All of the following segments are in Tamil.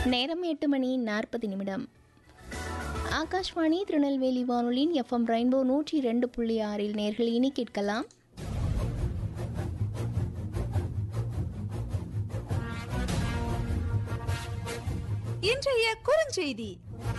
நேரம் எட்டு மணி நாற்பது நிமிடம் ஆகாஷ்வாணி திருநெல்வேலி வானொலியின் எஃப்எம் ரெயின்போ நூற்றி ரெண்டு புள்ளி ஆறில் நேர்கள் இனி கேட்கலாம் இன்றைய குறுஞ்செய்தி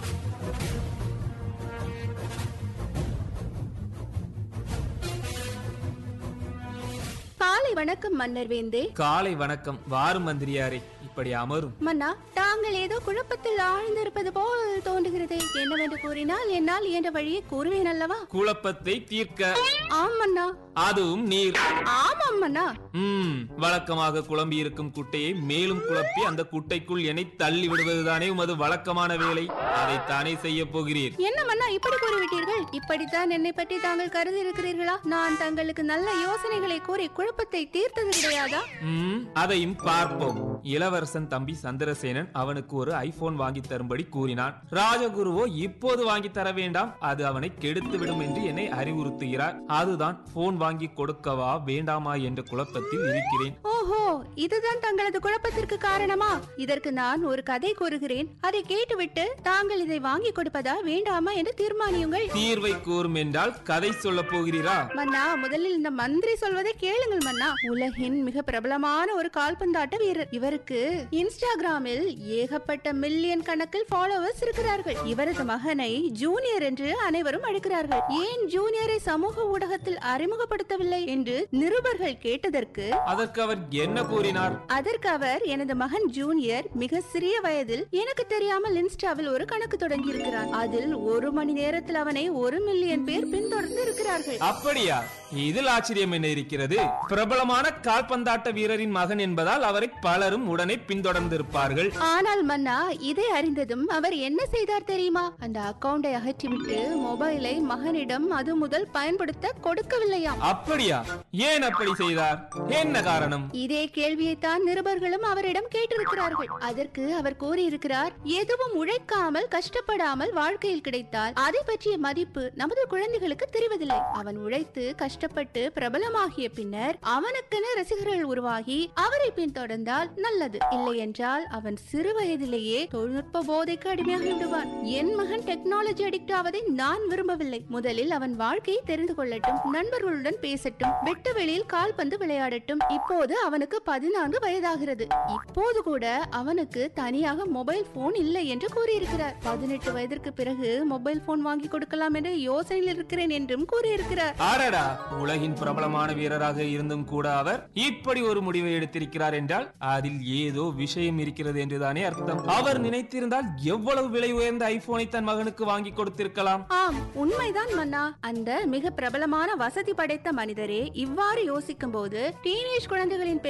காலை வணக்கம் மன்னர் வேந்தே காலை வணக்கம் வாரும் மந்திரியாரே இப்படி அமரும் மன்னா தாங்கள் ஏதோ குழப்பத்தில் ஆழ்ந்திருப்பது போல் தோன்றுகிறது என்னவென்று கூறினால் என்னால் இயன்ற வழியை கூறுவேன் அல்லவா குழப்பத்தை தீர்க்க ஆம் மன்னா அதுவும் நீர் ஆமாம் மன்னா ம் வழக்கமாக குழம்பி இருக்கும் குட்டையை மேலும் குழப்பி அந்த குட்டைக்குள் என்னை தள்ளி விடுவதுதானே உமது வழக்கமான வேலை அதைத்தானே செய்ய போகிறீர் என்ன மன்னா இப்படி கூறிவிட்டீர்கள் இப்படித்தான் என்னை பற்றி தாங்கள் கருதி இருக்கிறீர்களா நான் தங்களுக்கு நல்ல யோசனைகளை கூறி குழப்பத்தை தீர்த்தது கிடையாதா ம் அதையும் பார்ப்போம் இளவரசன் தம்பி சந்திரசேனன் அவனுக்கு ஒரு ஐபோன் வாங்கி தரும்படி கூறினான் ராஜகுருவோ இப்போது வாங்கி தர வேண்டாம் அது அவனை கெடுத்து விடும் என்று என்னை அறிவுறுத்துகிறார் அதுதான் போன் வாங்கி கொடுக்கவா வேண்டாமா என்ற குழப்பத்தில் இருக்கிறேன் ஓஹோ இதுதான் தங்களது குழப்பத்திற்கு காரணமா இதற்கு நான் ஒரு கதை கூறுகிறேன் அதை கேட்டுவிட்டு தாங்கள் இதை வாங்கி கொடுப்பதா வேண்டாமா என்று தீர்மானியுங்கள் தீர்வை கூறும் என்றால் கதை சொல்ல போகிறீரா மன்னா முதலில் இந்த மந்திரி சொல்வதை கேளுங்கள் மன்னா உலகின் மிக பிரபலமான ஒரு கால்பந்தாட்ட வீரர் இவருக்கு இன்ஸ்டாகிராமில் ஏகப்பட்ட மில்லியன் கணக்கில் ஃபாலோவர்ஸ் இருக்கிறார்கள் இவரது மகனை ஜூனியர் என்று அனைவரும் அழைக்கிறார்கள் ஏன் ஜூனியரை சமூக ஊடகத்தில் அறிமுகப்படுத்தவில்லை என்று நிருபர்கள் கேட்டதற்கு அதற்கு அவர் என்ன கூறினார் அதற்கு அவர் எனது மகன் ஜூனியர் மிக சிறிய வயதில் எனக்கு தெரியாமல் இன்ஸ்டாவில் ஒரு கணக்கு தொடங்கி இருக்கிறான் அதில் ஒரு மணி நேரத்தில் அவனை ஒரு மில்லியன் பேர் பின்தொடர்ந்து இருக்கிறார்கள் அப்படியா இதில் ஆச்சரியம் என்ன இருக்கிறது பிரபலமான கால்பந்தாட்ட வீரரின் மகன் என்பதால் அவரை பலரும் உடனே பின்தொடர்ந்திருப்பார்கள் ஆனால் மன்னா இதை அறிந்ததும் அவர் என்ன செய்தார் தெரியுமா அந்த அக்கவுண்டை அகற்றிவிட்டு மொபைலை மகனிடம் அது முதல் பயன்படுத்த கொடுக்கவில்லையாம் அப்படியா ஏன் அப்படி செய்தார் என்ன காரணம் இதே கேள்வியைத்தான் நிருபர்களும் அவரிடம் கேட்டிருக்கிறார்கள் அதற்கு அவர் கூறியிருக்கிறார் எதுவும் உழைக்காமல் கஷ்டப்படாமல் வாழ்க்கையில் கிடைத்தால் அதை பற்றிய மதிப்பு நமது குழந்தைகளுக்கு தெரிவதில்லை அவன் உழைத்து கஷ்டப்பட்டு பிரபலமாகிய பின்னர் அவனுக்கென ரசிகர்கள் உருவாகி அவரை பின்தொடர்ந்தால் நல்லது இல்லை என்றால் அவன் சிறு வயதிலேயே தொழில்நுட்ப போதைக்கு அடிமையாகி விடுவான் என் மகன் டெக்னாலஜி அடிக்ட் ஆவதை நான் விரும்பவில்லை முதலில் அவன் வாழ்க்கையை தெரிந்து கொள்ளட்டும் நண்பர்களுடன் பேசட்டும் வெட்ட வெளியில் கால்பந்து விளையாடட்டும் இப்போது அவனுக்கு பதினான்கு வயதாகிறது இப்போது கூட அவனுக்கு தனியாக மொபைல் போன் இல்லை என்று கூறியிருக்கிறார் பதினெட்டு வயதிற்கு பிறகு மொபைல் போன் வாங்கி கொடுக்கலாம் என்று யோசனையில் இருக்கிறேன் என்றும் கூறியிருக்கிறார் ஆடடா உலகின் பிரபலமான வீரராக இருந்தும் கூட அவர் இப்படி ஒரு முடிவை எடுத்திருக்கிறார் என்றால் அதில் ஏதோ விஷயம் இருக்கிறது என்றுதானே அர்த்தம் அவர் நினைத்திருந்தால் எவ்வளவு விலை உயர்ந்த ஐபோனை தன் மகனுக்கு வாங்கி கொடுத்திருக்கலாம் ஆம் உண்மைதான் மன்னா அந்த மிக பிரபலமான வசதி படைத்த மனிதரே இவ்வாறு யோசிக்கும் போது டீனேஜ் குழந்தைகளின்